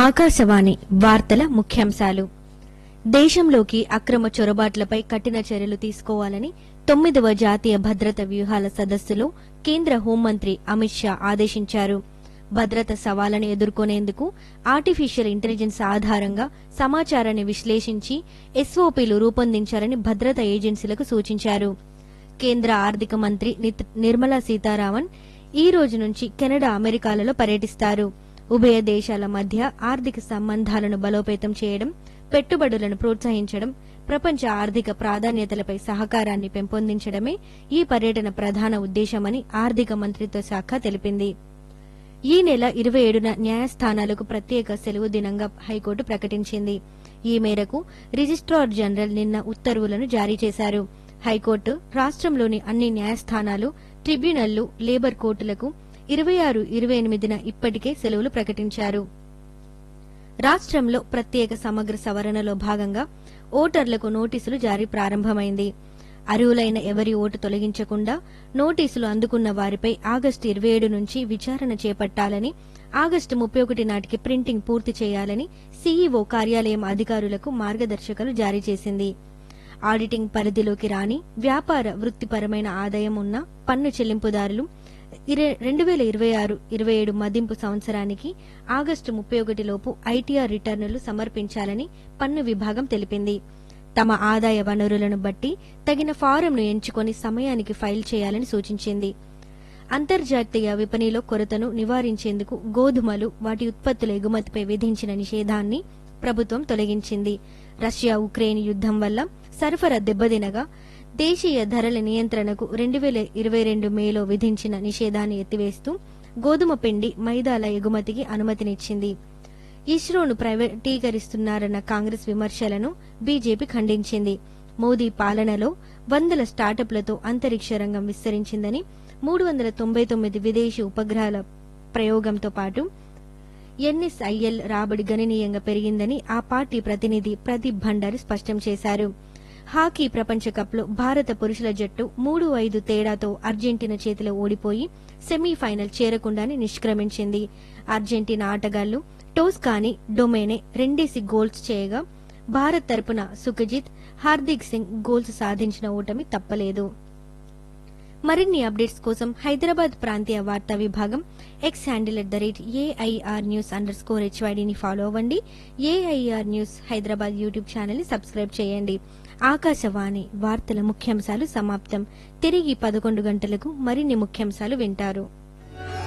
ఆకాశవాణి వార్తల ముఖ్యాంశాలు దేశంలోకి అక్రమ చొరబాట్లపై కఠిన చర్యలు తీసుకోవాలని తొమ్మిదవ జాతీయ భద్రత వ్యూహాల సదస్సులో కేంద్ర హోంమంత్రి అమిత్ షా ఆదేశించారు భద్రత సవాళ్లను ఎదుర్కొనేందుకు ఆర్టిఫిషియల్ ఇంటెలిజెన్స్ ఆధారంగా సమాచారాన్ని విశ్లేషించి ఎస్ఓపీలు రూపొందించాలని భద్రతా ఏజెన్సీలకు సూచించారు కేంద్ర ఆర్థిక మంత్రి నిత్- నిర్మలా సీతారామన్ ఈ రోజు నుంచి కెనడా అమెరికాలలో పర్యటిస్తారు ఉభయ దేశాల మధ్య ఆర్థిక సంబంధాలను బలోపేతం చేయడం పెట్టుబడులను ప్రోత్సహించడం ప్రపంచ ఆర్థిక ప్రాధాన్యతలపై సహకారాన్ని పెంపొందించడమే ఈ పర్యటన ప్రధాన ఉద్దేశమని ఆర్థిక మంత్రిత్వ శాఖ తెలిపింది ఈ నెల ఇరవై ఏడున న్యాయస్థానాలకు ప్రత్యేక సెలవు దినంగా హైకోర్టు ప్రకటించింది ఈ మేరకు రిజిస్ట్రార్ జనరల్ నిన్న ఉత్తర్వులను జారీ చేశారు హైకోర్టు రాష్ట్రంలోని అన్ని న్యాయస్థానాలు ట్రిబ్యునళ్లు లేబర్ కోర్టులకు ఇరవై ఆరు ఇరవై ఎనిమిదిన ఇప్పటికే సెలవులు ప్రకటించారు రాష్ట్రంలో ప్రత్యేక సమగ్ర సవరణలో భాగంగా ఓటర్లకు నోటీసులు జారీ ప్రారంభమైంది అర్హులైన ఎవరి ఓటు తొలగించకుండా నోటీసులు అందుకున్న వారిపై ఆగస్టు ఇరవై ఏడు నుంచి విచారణ చేపట్టాలని ఆగస్టు ముప్పై ఒకటి నాటికి ప్రింటింగ్ పూర్తి చేయాలని సీఈఓ కార్యాలయం అధికారులకు మార్గదర్శకాలు జారీ చేసింది ఆడిటింగ్ పరిధిలోకి రాని వ్యాపార వృత్తిపరమైన ఆదాయం ఉన్న పన్ను చెల్లింపుదారులు రెండు వేల ఇరవై ఆరు ఇరవై ఏడు మదింపు సంవత్సరానికి ఆగస్టు ముప్పై ఒకటి లోపు ఐటీఆర్ రిటర్నులు సమర్పించాలని పన్ను విభాగం తెలిపింది తమ ఆదాయ వనరులను బట్టి తగిన ఫారంను ఎంచుకొని సమయానికి ఫైల్ చేయాలని సూచించింది అంతర్జాతీయ విపణిలో కొరతను నివారించేందుకు గోధుమలు వాటి ఉత్పత్తుల ఎగుమతిపై విధించిన నిషేధాన్ని ప్రభుత్వం తొలగించింది రష్యా ఉక్రెయిన్ యుద్ధం వల్ల సరఫరా దెబ్బతినగా దేశీయ ధరల నియంత్రణకు రెండు వేల ఇరవై రెండు మేలో విధించిన నిషేధాన్ని ఎత్తివేస్తూ గోధుమ పిండి మైదాల ఎగుమతికి అనుమతినిచ్చింది ఇస్రోను ప్రైవేటీకరిస్తున్నారన్న కాంగ్రెస్ విమర్శలను బీజేపీ ఖండించింది మోదీ పాలనలో వందల స్టార్టప్లతో అంతరిక్ష రంగం విస్తరించిందని మూడు వందల తొంభై తొమ్మిది విదేశీ ఉపగ్రహాల ప్రయోగంతో పాటు ఎన్ఎస్ఐఎల్ రాబడి గణనీయంగా పెరిగిందని ఆ పార్టీ ప్రతినిధి ప్రదీప్ భండారి స్పష్టం చేశారు హాకీ ప్రపంచ కప్లో భారత పురుషుల జట్టు మూడు ఐదు తేడాతో అర్జెంటీనా చేతిలో ఓడిపోయి సెమీఫైనల్ చేరకుండానే నిష్క్రమించింది అర్జెంటీనా ఆటగాళ్లు టోస్ కాని డొమేనే రెండేసి గోల్స్ చేయగా భారత్ తరపున సుఖజిత్ హార్దిక్ సింగ్ గోల్స్ సాధించిన ఓటమి తప్పలేదు మరిన్ని అప్డేట్స్ కోసం హైదరాబాద్ ప్రాంతీయ వార్తా విభాగం X handle at the rate AIR news underscore స్కోర్ హెచ్వైడిని ఫాలో అవ్వండి AIR news Hyderabad YouTube channel ని సబ్స్క్రైబ్ చేయండి ఆకాశవాణి వార్తల ముఖ్యాంశాలు సమాప్తం తిరిగి పదకొండు గంటలకు మరిన్ని ముఖ్యాంశాలు వింటారు